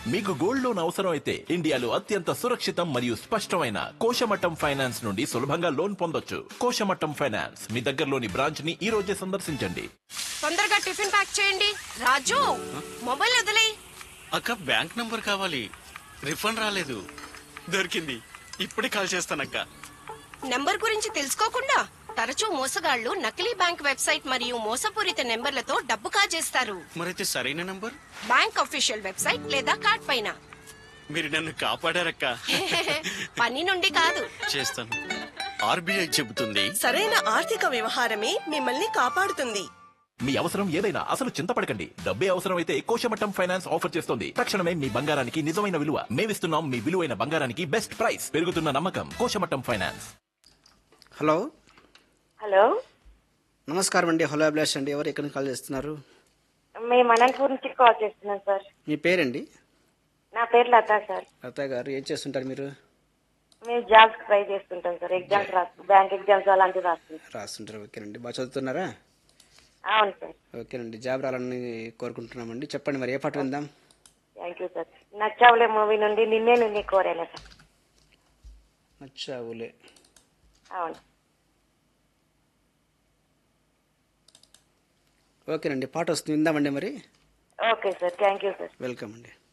మీకు gold loan అవసరం అయితే ఇండియాలో అత్యంత సురక్షితం మరియు స్పష్టమైన కోశమట్టం ఫైనాన్స్ నుండి సులభంగా లోన్ పొందొచ్చు కోశమట్టం ఫైనాన్స్ మీ దగ్గరలోని బ్రాంచ్ ని ఈ రోజే సందర్శించండి తొందరగా టిఫిన్ ప్యాక్ చేయండి రాజు మొబైల్ వదిలే అక్క బ్యాంక్ నంబర్ కావాలి రిఫండ్ రాలేదు దొరికింది ఇప్పుడే కాల్ చేస్తానక్క నెంబర్ గురించి తెలుసుకోకుండా తరచూ మోసగాళ్లు నకిలీ బ్యాంక్ వెబ్సైట్ మరియు మోసపూరిత నెంబర్లతో డబ్బు కాజేస్తారు మరైతే సరైన నంబర్ బ్యాంక్ అఫీషియల్ వెబ్సైట్ లేదా కార్డ్ పైన మీరు నన్ను కాపాడారక్క పని నుండి కాదు చేస్తాను ఆర్బీఐ చెబుతుంది సరైన ఆర్థిక వ్యవహారమే మిమ్మల్ని కాపాడుతుంది మీ అవసరం ఏదైనా అసలు చింతపడకండి డబ్బే అవసరం అయితే కోశమట్టం ఫైనాన్స్ ఆఫర్ చేస్తోంది తక్షణమే మీ బంగారానికి నిజమైన విలువ మేమిస్తున్నాం మీ విలువైన బంగారానికి బెస్ట్ ప్రైస్ పెరుగుతున్న నమ్మకం కోశమట్టం ఫైనాన్స్ హలో హలో నమస్కారం అండి హలో అభిలాష్ అండి ఎవరు ఎక్కడి నుంచి కాల్ చేస్తున్నారు మేము అనంతపూర్ నుంచి కాల్ చేస్తున్నాం సార్ మీ పేరండి నా పేరు లతా సార్ లత గారు ఏం చేస్తుంటారు మీరు మేము జాబ్స్ ట్రై చేస్తుంటాం సార్ ఎగ్జామ్స్ రాస్తాం బ్యాంక్ ఎగ్జామ్స్ అలాంటివి రాస్తుంటాం రాస్తుంటారు ఓకేనండి బాగా చదువుతున్నారా అవును సార్ ఓకేనండి జాబ్ రావాలని కోరుకుంటున్నామండి చెప్పండి మరి ఏ పాట విందాం thank you sir Nachavule movie నుండి నిన్నే నిన్నే కోరేలా సార్ నచ్చావులే అవును ఓకేనండి పాట వస్తుంది విందామండి మరి okay sir thank you sir welcome అండి